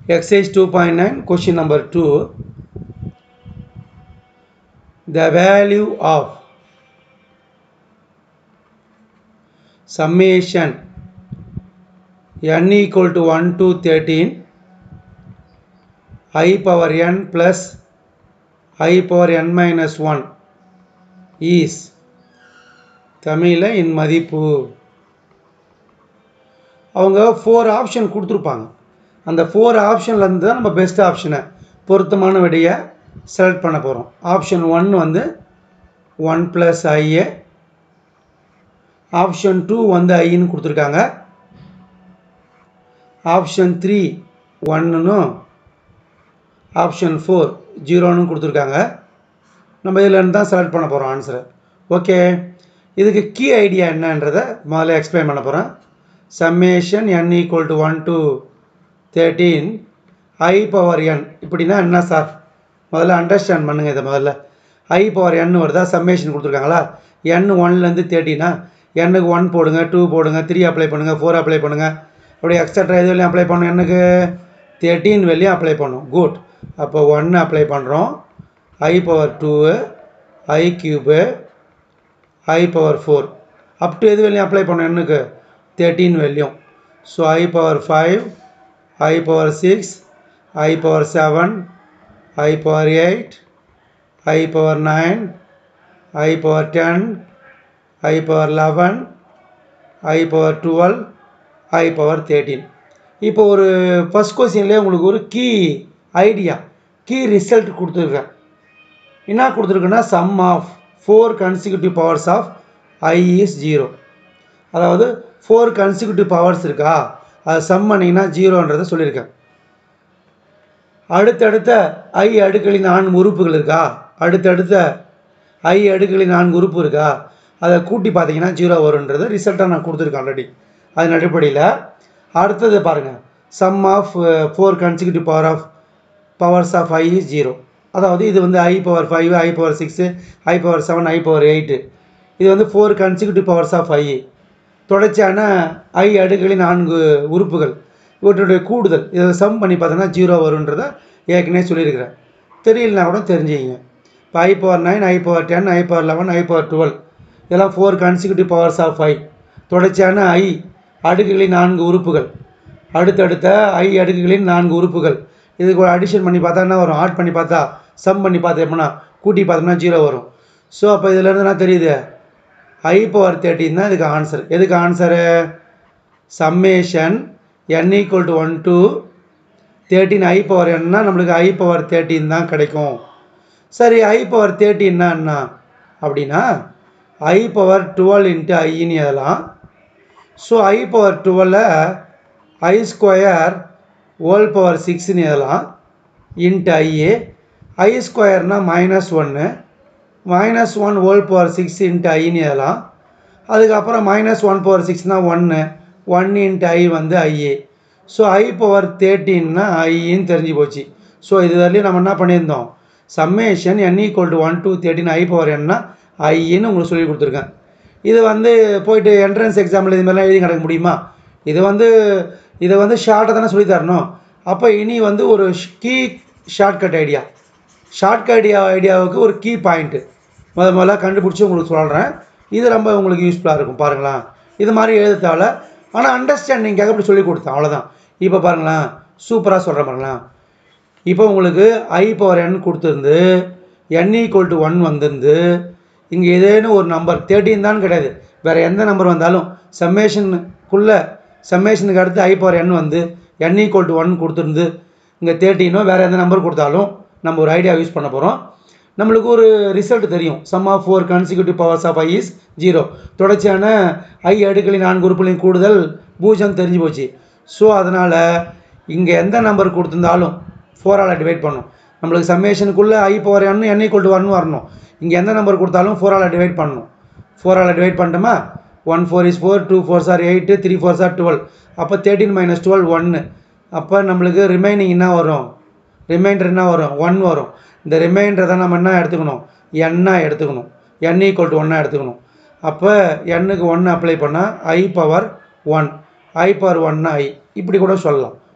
Exercise 2.9, question number 2. The value of summation n equal to 1 to 13 i power n plus i power n minus 1 is தமிழில் இன் மதிப்பு அவங்க four option கொடுத்துருப்பாங்க அந்த four ஆப்ஷன்லேருந்து தான் நம்ம best ஆப்ஷனை பொருத்தமான விடையை செலக்ட் பண்ண போகிறோம் ஆப்ஷன் ஒன் வந்து ஒன் ப்ளஸ் ஐஏ ஆப்ஷன் டூ வந்து ஐன்னு கொடுத்துருக்காங்க ஆப்ஷன் த்ரீ ஒன்னும் ஆப்ஷன் ஃபோர் ஜீரோன்னு கொடுத்துருக்காங்க நம்ம இதில் தான் செலக்ட் பண்ண போகிறோம் ஆன்சரை ஓகே இதுக்கு கீ ஐடியா என்னன்றதை முதல்ல எக்ஸ்பிளைன் பண்ண போகிறேன் summation n equal to one to thirteen i power n இப்படின்னா என்ன சார் முதல்ல அண்டர்ஸ்டாண்ட் பண்ணுங்கள் இதை முதல்ல ஐ பவர் என் வருதா சம்மேஷன் கொடுத்துருக்காங்களா என் ஒன்லேருந்து தேர்ட்டினா எண்ணுக்கு ஒன் போடுங்க டூ போடுங்க த்ரீ அப்ளை பண்ணுங்கள் ஃபோர் அப்ளை பண்ணுங்கள் அப்படியே எக்ஸட்ரா எது வெளியும் அப்ளை பண்ணணும் என்னக்கு தேர்ட்டீன் வெளியும் அப்ளை பண்ணும் குட் அப்போ ஒன்று அப்ளை பண்ணுறோம் i power two i cube i power four up to எது வெளியும் அப்ளை பண்ணணும் என்னக்கு தேர்ட்டீன் வெளியும் so i power five i power six i power seven i power eight i power nine i power ten i power eleven i power twelve i power thirteen இப்போ ஒரு first கொஸ்டின்லேயே உங்களுக்கு ஒரு key idea key result கொடுத்துருக்கேன் என்ன கொடுத்துருக்குன்னா sum of four consecutive powers of i is zero அதாவது four consecutive powers இருக்கா அது சம் பண்ணிங்கன்னா ஜீரோன்றதை சொல்லியிருக்கேன் அடுத்தடுத்த ஐ அடுக்களின் நான்கு உறுப்புகள் இருக்கா அடுத்தடுத்த ஐ அடுக்களின் நான்கு உறுப்பு இருக்கா அதை கூட்டி பார்த்தீங்கன்னா ஜீரோ வரும்ன்றது ரிசல்ட்டாக நான் கொடுத்துருக்கேன் ஆல்ரெடி அதன் அடிப்படையில் அடுத்தது பாருங்கள் sum of four consecutive power of powers of i is zero அதாவது இது வந்து i power five i power six i power seven i power eight இது வந்து four consecutive powers of i தொடர்ச்சியான ஐ அடுக்களின் நான்கு உறுப்புகள் இவற்றுடைய கூடுதல் இதை சம் பண்ணி பார்த்தோன்னா ஜீரோ வருன்றதை ஏற்கனவே சொல்லியிருக்கிறேன் தெரியலனா கூட தெரிஞ்சுக்கிங்க இப்போ i power nine i power ten i power eleven i power twelve இதெல்லாம் four consecutive powers of i தொடர்ச்சியான ஐ அடுக்குகளின் நான்கு உறுப்புகள் அடுத்தடுத்த ஐ அடுக்குகளின் நான்கு உறுப்புகள் இதுக்கு ஒரு அடிஷன் பண்ணி பார்த்தா என்ன வரும் ஆட் பண்ணி பார்த்தா சம் பண்ணி பார்த்தா எப்படின்னா கூட்டி பார்த்தோம்னா ஜீரோ வரும் ஸோ அப்போ இதுலேருந்து என்ன தெரியுது ஐ பவர் தேர்ட்டின் தான் இதுக்கு ஆன்சர் எதுக்கு answer summation n equal to one to thirteen i power என்ன நம்மளுக்கு ஐ பவர் தேர்ட்டின் தான் கிடைக்கும் சரி ஐ பவர் தேர்ட்டின்னா என்ன அப்படின்னா ஐ பவர் டுவெல் இன்ட்டு ஐன்னு எழுதலாம் ஸோ ஐ பவர் டுவெல்லை ஐ ஸ்கொயர் ஹோல் பவர் சிக்ஸ்னு எழுதலாம் இன்ட்டு ஐஏ ஐ ஸ்கொயர்னால் மைனஸ் ஒன்று minus one whole power six into ஐன்னு எழுதலாம் அதுக்கப்புறம் மைனஸ் ஒன் பவர் சிக்ஸ்னால் ஒன்று ஒன் இன்ட்டு ஐ வந்து ஐஏ ஸோ ஐ பவர் தேர்ட்டின்னா ஐன்னு தெரிஞ்சு போச்சு ஸோ இது வரையிலும் நம்ம என்ன பண்ணியிருந்தோம் summation n equal to one to thirteen i power என்ன ஐன்னு உங்களுக்கு சொல்லி கொடுத்துருக்கேன் இது வந்து போயிட்டு என்ட்ரன்ஸ் எக்ஸாமில் இது மாதிரிலாம் எழுதி கிடக்க முடியுமா இது வந்து இதை வந்து ஷார்ட்டாக தானே சொல்லி தரணும் அப்போ இனி வந்து ஒரு key shortcut idea shortcut idea ஐடியாவுக்கு ஒரு கீ பாயிண்ட்டு முத முதல்ல கண்டுபிடிச்சி உங்களுக்கு சொல்கிறேன் இது ரொம்ப உங்களுக்கு யூஸ்ஃபுல்லாக இருக்கும் பாருங்களேன் இது மாதிரி எழுதுத்தால ஆனால் அண்டர்ஸ்டாண்டிங்காக இப்படி சொல்லி கொடுத்தேன் அவ்வளோதான் இப்போ பாருங்களேன் சூப்பராக சொல்கிறேன் பாருங்களேன் இப்போ உங்களுக்கு ஐ பவர் என் கொடுத்துருந்து என் ஈக்குவல் டு ஒன் வந்திருந்து இங்கே ஏதேனும் ஒரு நம்பர் தேர்ட்டின் தான் கிடையாது வேறு எந்த நம்பர் வந்தாலும் சம்மேஷனுக்குள்ளே சம்மேஷனுக்கு அடுத்து ஐ பவர் என் வந்து என் ஈக்குவல் டு ஒன் கொடுத்துருந்து இங்கே தேர்ட்டினோ வேறு எந்த நம்பர் கொடுத்தாலும் நம்ம ஒரு ஐடியா யூஸ் பண்ண போகிறோம் நம்மளுக்கு ஒரு ரிசல்ட் தெரியும் sum of four consecutive powers of i is zero தொடர்ச்சியான ஐ அடுக்களின் நான்கு உறுப்புகளின் கூடுதல் பூஜ்ஜியம் தெரிஞ்சு போச்சு ஸோ அதனால் இங்கே எந்த நம்பர் கொடுத்துருந்தாலும் ஃபோரால் டிவைட் பண்ணும் நம்மளுக்கு சம்மேஷனுக்குள்ளே i power n n equal to one வரணும் இங்கே எந்த நம்பர் கொடுத்தாலும் ஃபோரால் டிவைட் பண்ணணும் ஃபோரால் டிவைட் பண்ணிட்டோமா one four is four two four sir eight three four sir twelve அப்போ தேர்ட்டின் மைனஸ் டுவெல் ஒன்று அப்போ நம்மளுக்கு ரிமைனிங் என்ன வரும் ரிமைண்டர் என்ன வரும் ஒன் வரும் இந்த ரிமைண்டரை தான் நம்ம என்ன எடுத்துக்கணும் எண்ணா எடுத்துக்கணும் என் ஈக்குவல் டு ஒன்னாக எடுத்துக்கணும் அப்போ எண்ணுக்கு ஒன்று அப்ளை பண்ணால் i power one i power ஒன்னா ஐ இப்படி கூட சொல்லலாம்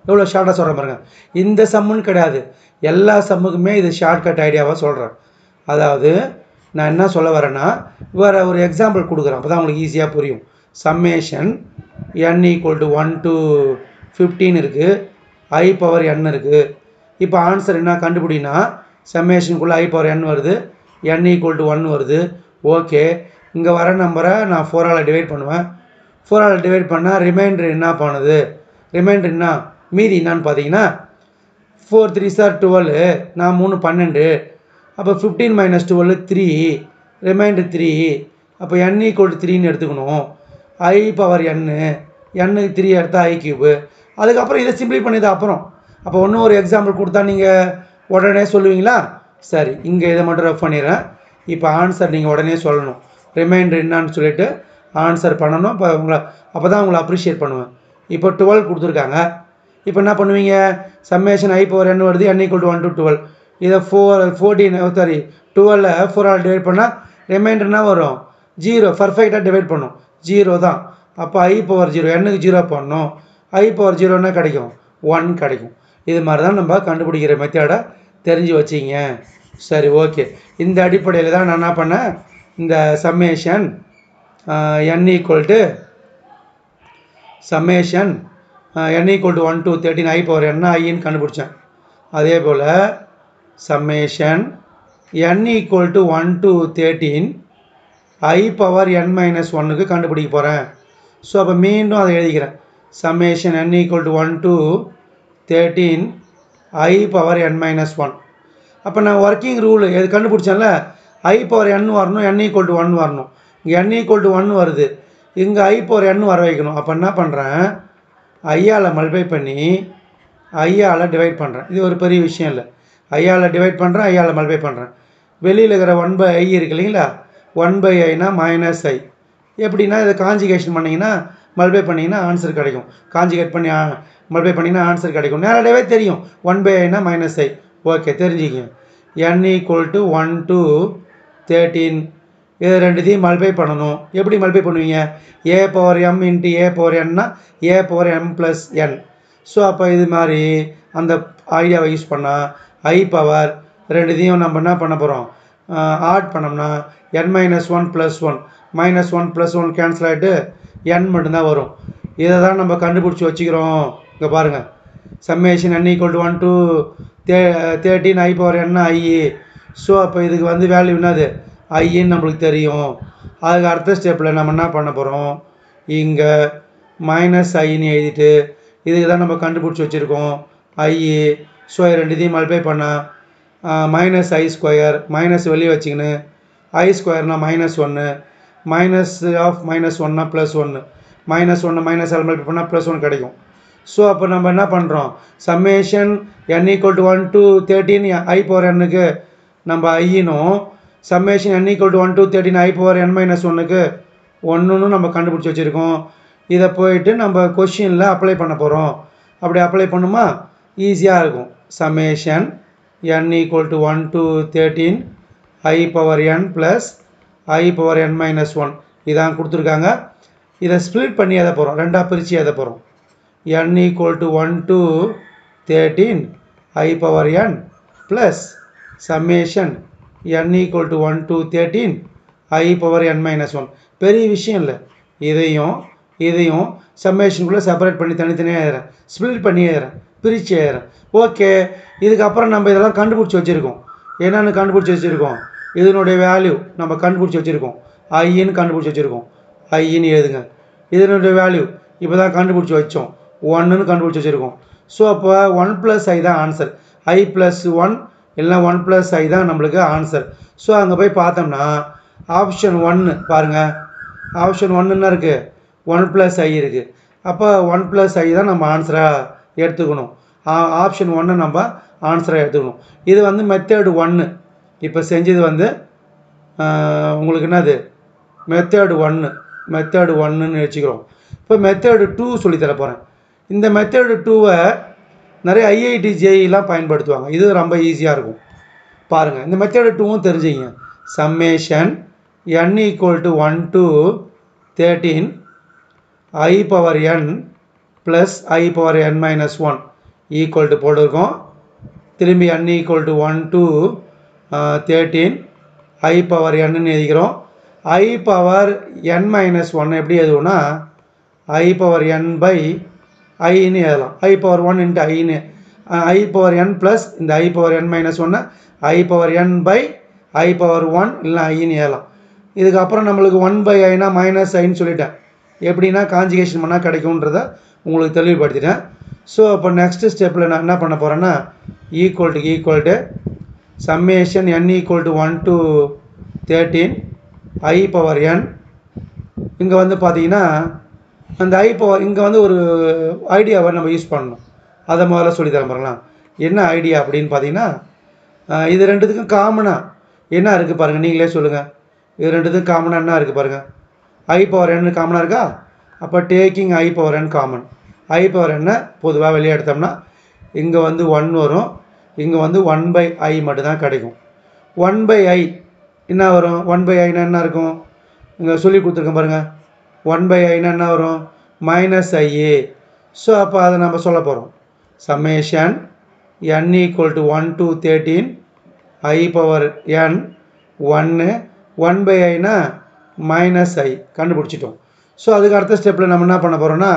எவ்வளோ ஷார்ட்டாக சொல்கிறேன் பாருங்க இந்த சம்முன்னு கிடையாது எல்லா சம்முக்குமே இது ஷார்ட்கட் ஐடியாவாக சொல்கிறேன் அதாவது நான் என்ன சொல்ல வரேன்னா வேறு ஒரு எக்ஸாம்பிள் கொடுக்குறேன் அப்போ தான் உங்களுக்கு ஈஸியாக புரியும் summation n equal to one to fifteen இருக்குது ஐ பவர் n இருக்குது இப்போ ஆன்சர் என்ன கண்டுபிடினா சம்மேஷனுக்குள்ளே ஐ பவர் n வருது n ஈக்குவல் டு ஒன் வருது ஓகே இங்கே வர நம்பரை நான் ஃபோரால் டிவைட் பண்ணுவேன் ஃபோரால் டிவைட் பண்ணால் ரிமைண்டர் என்ன பண்ணுது ரிமைண்டர் என்ன மீதி என்னன்னு பார்த்தீங்கன்னா ஃபோர் த்ரீ சார் டுவெல் நான் மூணு பன்னெண்டு அப்போ fifteen minus twelve three remainder three அப்போ என் ஈக்குவல் டு த்ரீன்னு எடுத்துக்கணும் ஐ பவர் என்னு எண்ணுக்கு த்ரீ எடுத்தால் ஐ கியூபு அதுக்கப்புறம் இதை சிம்பிளி பண்ணிது அப்புறம் அப்போ இன்னும் ஒரு எக்ஸாம்பிள் கொடுத்தா நீங்கள் உடனே சொல்லுவீங்களா சரி இங்கே இதை மட்டும் ரெஃப் பண்ணிடுறேன் இப்போ ஆன்சர் நீங்கள் உடனே சொல்லணும் ரிமைண்டர் என்னான்னு சொல்லிட்டு ஆன்சர் பண்ணணும் இப்போ உங்களை அப்போ தான் உங்களை அப்ரிஷியேட் பண்ணுவேன் இப்போ டுவெல் கொடுத்துருக்காங்க இப்போ என்ன பண்ணுவீங்க சம்மேஷன் ஐ பவர் n வருது n equal to one to twelve இதை ஃபோர் ஃபோர்டீன் சாரி டுவெல்ல ஃபோரால் டிவைட் பண்ணால் ரிமைண்டர் என்ன வரும் ஜீரோ பர்ஃபெக்டாக டிவைட் பண்ணும் ஜீரோ தான் அப்போ ஐ பவர் ஜீரோ என்னுக்கு ஜீரோ பண்ணணும் ஐ பவர் ஜீரோன்னா கிடைக்கும் ஒன் கிடைக்கும் இது மாதிரி தான் நம்ம கண்டுபிடிக்கிற மெத்தடை தெரிஞ்சு வச்சிங்க சரி ஓகே இந்த அடிப்படையில் தான் நான் என்ன பண்ணேன் இந்த summation n equal to summation n equal to one to thirteen i power என்ன ஐன்னு கண்டுபிடிச்சேன் அதே போல் summation n equal to one to thirteen i power n minus ஒன்னுக்கு கண்டுபிடிக்க போகிறேன் ஸோ அப்போ மீண்டும் அதை எழுதிக்கிறேன் summation n equal to one to thirteen i power n minus one அப்போ நான் ஒர்க்கிங் ரூல் எது கண்டுபிடிச்சேன்ல ஐ பவர் n வரணும் n ஈக்குவல் டு ஒன் வரணும் இங்கே n ஈக்குவல் டு ஒன் வருது இங்கே ஐ பவர் n வர வைக்கணும் அப்போ என்ன பண்ணுறேன் ஐயால் மல்டிபை பண்ணி ஐயால் டிவைட் பண்ணுறேன் இது ஒரு பெரிய விஷயம் இல்லை ஐயால் டிவைட் பண்ணுறேன் ஐயால் மல்டிபை பண்ணுறேன் வெளியில் இருக்கிற ஒன் பை ஐ இருக்கு இல்லைங்களா ஒன் பை ஐனா மைனஸ் ஐ எப்படின்னா இதை காஞ்சிகேஷன் பண்ணிங்கன்னா மல்டிபை பண்ணிங்கன்னா ஆன்சர் கிடைக்கும் காஞ்சிகேட் பண்ணி மல்டிபை பண்ணிங்கன்னா ஆன்சர் கிடைக்கும் நேரடியாகவே தெரியும் ஒன் பை ஐனா மைனஸ் ஐ ஓகே தெரிஞ்சுக்கங்க n equal to one to thirteen இது ரெண்டுத்தையும் மல்டிபை பண்ணணும் எப்படி மல்டிபை பண்ணுவீங்க a power m into a power என்னா a power m plus n so அப்போ இது மாதிரி அந்த ஐடியாவை யூஸ் பண்ணால் ஐ பவர் ரெண்டுத்தையும் நம்ம என்ன பண்ண போகிறோம் ஆட் பண்ணோம்னா n minus one plus one minus one plus one cancel ஆகிட்டு என் மட்டும்தான் வரும் இதை தான் நம்ம கண்டுபிடிச்சி வச்சுக்கிறோம் இங்கே பாருங்கள் summation n equal to one to தே தேர்ட்டின் ஐ பவர் என்ன ஐ ஸோ அப்போ இதுக்கு வந்து வேல்யூ என்னது ஐன்னு நம்மளுக்கு தெரியும் அதுக்கு அடுத்த ஸ்டெப்பில் நம்ம என்ன பண்ண போகிறோம் இங்கே மைனஸ் ஐன்னு எழுதிட்டு இதுக்கு தான் நம்ம கண்டுபிடிச்சி வச்சுருக்கோம் ஐ ஸோ ரெண்டுத்தையும் மல்டிபை பண்ணால் மைனஸ் ஐ ஸ்கொயர் மைனஸ் வெளியே வச்சிங்கன்னு ஐ ஸ்கொயர்னால் மைனஸ் ஒன்று மைனஸ் ஆஃப் மைனஸ் ஒன்னா ப்ளஸ் ஒன்று மைனஸ் ஒன்று மைனஸ் ஆல் மல்டிபை பண்ணால் ப்ளஸ் ஒன் கிடைக்கும் ஸோ அப்போ நம்ம என்ன பண்ணுறோம் summation n equal to one to thirteen i power என்னுக்கு நம்ம ஐயினும் summation n equal to one to thirteen i power n minus ஒன்றுக்கு ஒன்றுன்னு நம்ம கண்டுபிடிச்சி வச்சுருக்கோம் இதை போயிட்டு நம்ம கொஷினில் அப்ளை பண்ண போகிறோம் அப்படி அப்ளை பண்ணுமா ஈஸியாக இருக்கும் summation n equal to one to thirteen i power n plus i power n minus one இதான் கொடுத்துருக்காங்க இதை ஸ்ப்ளிட் பண்ணி எதை போகிறோம் ரெண்டாக பிரித்து எதை போகிறோம் n equal to 1 to 13 i power n plus summation n equal to 1 to 13 i power n minus 1 பெரிய விஷயம் இல்லை இதையும் இதையும் சம்மேஷனுக்குள்ளே செப்பரேட் பண்ணி தனித்தனியாக எழுதுறேன் ஸ்ப்ளிட் பண்ணி எழுதுறேன் பிரித்து எழுதுறேன் ஓகே இதுக்கப்புறம் நம்ம இதெல்லாம் கண்டுபிடிச்சி வச்சுருக்கோம் என்னென்னு கண்டுபிடிச்சி வச்சுருக்கோம் இதனுடைய வேல்யூ நம்ம கண்டுபிடிச்சி வச்சுருக்கோம் ஐன்னு கண்டுபிடிச்சி வச்சுருக்கோம் ஐன்னு எழுதுங்க இதனுடைய வேல்யூ இப்போ தான் கண்டுபிடிச்சி வச்சோம் ஒன்றுன்னு கண்டுபிடிச்சி வச்சுருக்கோம் ஸோ அப்போ ஒன் ப்ளஸ் ஐ தான் ஆன்சர் ஐ ப்ளஸ் ஒன் இல்லைனா ஒன் ப்ளஸ் ஐ தான் நம்மளுக்கு ஆன்சர் ஸோ அங்கே போய் பார்த்தோம்னா ஆப்ஷன் ஒன்று பாருங்கள் ஆப்ஷன் ஒன்றுன்னா இருக்குது ஒன் ப்ளஸ் ஐ இருக்குது அப்போ ஒன் ப்ளஸ் ஐ தான் நம்ம ஆன்சராக எடுத்துக்கணும் ஆப்ஷன் ஒன்னை நம்ம ஆன்சராக எடுத்துக்கணும் இது வந்து மெத்தேடு ஒன்று இப்போ செஞ்சது வந்து உங்களுக்கு என்னது மெத்தேடு ஒன்று மெத்தேடு ஒன்றுன்னு வச்சுக்கிறோம் இப்போ மெத்தேடு டூ சொல்லித்தர போகிறேன் இந்த மெத்தேடு டூவை நிறைய ஐஐடி ஜேஇலாம் பயன்படுத்துவாங்க இது ரொம்ப ஈஸியாக இருக்கும் பாருங்கள் இந்த மெத்தேடு டூவும் தெரிஞ்சுங்க summation n equal to one to thirteen i power n plus i power n minus one equal to போட்டிருக்கோம் திரும்பி n equal to one to thirteen i power என்னன்னு எழுதிக்கிறோம் i power n minus one எப்படி எழுதுவோம்னா i power n by ஐன்னு எழுதலாம் i power one into ஐன்னு i power n plus இந்த ஐ பவர் என் மைனஸ் ஒன்று i power n by i power one இல்லை ஐன்னு எழுதலாம் இதுக்கப்புறம் நம்மளுக்கு ஒன் பை ஐனா மைனஸ் ஐன்னு சொல்லிட்டேன் எப்படின்னா காஞ்சிகேஷன் பண்ணால் கிடைக்கும்ன்றத உங்களுக்கு தெளிவுபடுத்திட்டேன் ஸோ அப்போ நெக்ஸ்ட்டு ஸ்டெப்பில் நான் என்ன பண்ண போகிறேன்னா equal to equal to summation n equal to one to thirteen i power n இங்கே வந்து பார்த்தீங்கன்னா அந்த ஐ பவர் இங்கே வந்து ஒரு ஐடியாவை நம்ம யூஸ் பண்ணணும் அதை முதல்ல சொல்லி தரேன் பாருங்களேன் என்ன ஐடியா அப்படின்னு பார்த்தீங்கன்னா அஹ் இது ரெண்டுத்துக்கும் காமனாக என்ன இருக்குது பாருங்கள் நீங்களே சொல்லுங்கள் இது ரெண்டுத்துக்கும் காமனாக என்ன இருக்குது பாருங்கள் ஐ பவர் n காமனாக இருக்கா அப்போ taking i power n common i power என்ன பொதுவாக வெளியே எடுத்தோம்னா இங்கே வந்து ஒன் வரும் இங்கே வந்து ஒன் பை ஐ மட்டும்தான் கிடைக்கும் ஒன் பை ஐ என்ன வரும் ஒன் பை ஐனா என்ன இருக்கும் இங்கே சொல்லி கொடுத்துருக்கேன் பாருங்கள் ஒன் பை ஐனா என்ன வரும் மைனஸ் ஐஏ ஸோ அப்போ அதை நம்ம சொல்ல போகிறோம் summation n equal to one to thirteen i power n ஒன்று ஒன் பை ஐனா மைனஸ் ஐ கண்டுபிடிச்சிட்டோம் ஸோ அதுக்கு அடுத்த ஸ்டெப்பில் நம்ம என்ன பண்ண போகிறோம்னா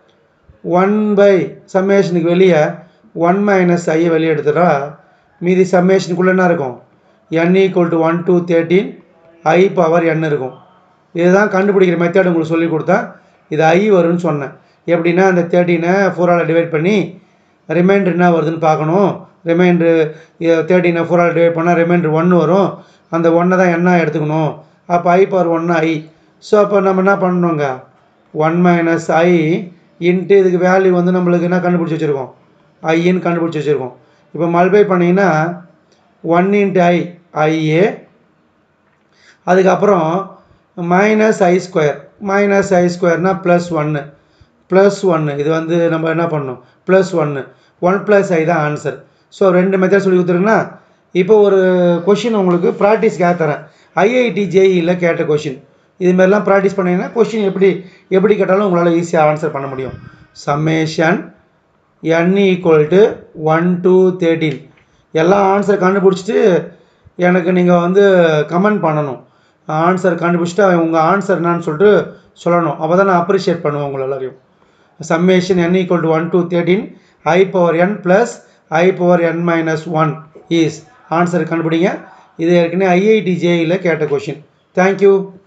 ஒன் பை சம்மேஷனுக்கு வெளியே ஒன் மைனஸ் ஐயை வெளியே எடுத்துட்டா மீதி சம்மேஷனுக்குள்ளே என்ன இருக்கும் n equal to one to thirteen i power n இருக்கும் இதுதான் கண்டுபிடிக்கிற மெத்தட் உங்களுக்கு சொல்லி கொடுத்தேன் இது ஐ வரும்னு சொன்னேன் எப்படின்னா அந்த தேர்ட்டீனை ஃபோரால் டிவைட் பண்ணி ரிமைண்டர் என்ன வருதுன்னு பார்க்கணும் ரிமைண்டர் தேர்ட்டீனை ஃபோரால் டிவைட் பண்ணால் ரிமைண்டர் ஒன்று வரும் அந்த ஒன்றை தான் என்ன எடுத்துக்கணும் அப்போ ஐ பவர் ஒன்று ஐ ஸோ அப்போ நம்ம என்ன பண்ணணுங்க ஒன் மைனஸ் ஐ இன்ட்டு இதுக்கு வேல்யூ வந்து நம்மளுக்கு என்ன கண்டுபிடிச்சி வச்சுருக்கோம் ஐன்னு கண்டுபிடிச்சி வச்சுருக்கோம் இப்போ மல்பை பண்ணிங்கன்னா ஒன் இன்ட்டு ஐ ஐஏ அதுக்கப்புறம் minus i square minus i ஸ்கொயர்னால் ப்ளஸ் ஒன்று ப்ளஸ் ஒன்று இது வந்து நம்ம என்ன பண்ணணும் ப்ளஸ் ஒன்று ஒன் ப்ளஸ் ஐ தான் ஆன்சர் ஸோ ரெண்டு மெத்தட் சொல்லி கொடுத்துருங்கன்னா இப்போ ஒரு கொஷின் உங்களுக்கு ப்ராக்டிஸ்க்காக தரேன் ஐஐடி ஜேஇயில் கேட்ட கொஷின் இதுமாரிலாம் ப்ராக்டிஸ் பண்ணிங்கன்னா கொஷின் எப்படி எப்படி கேட்டாலும் உங்களால் ஈஸியாக ஆன்சர் பண்ண முடியும் summation n equal to one to thirteen எல்லாம் ஆன்சர் கண்டுபிடிச்சிட்டு எனக்கு நீங்கள் வந்து கமெண்ட் பண்ணணும் ஆன்சர் கண்டுபிடிச்சிட்டு உங்கள் ஆன்சர் என்னன்னு சொல்லிட்டு சொல்லணும் அப்போ தான் நான் அப்ரிஷியேட் பண்ணுவேன் உங்களை எல்லாரையும் summation n equal to one to thirteen i power n plus i power n minus one is answer கண்டுபிடிங்க இது ஏற்கனவே ஐஐடி ஜேயில் கேட்ட கொஷின் தேங்க்யூ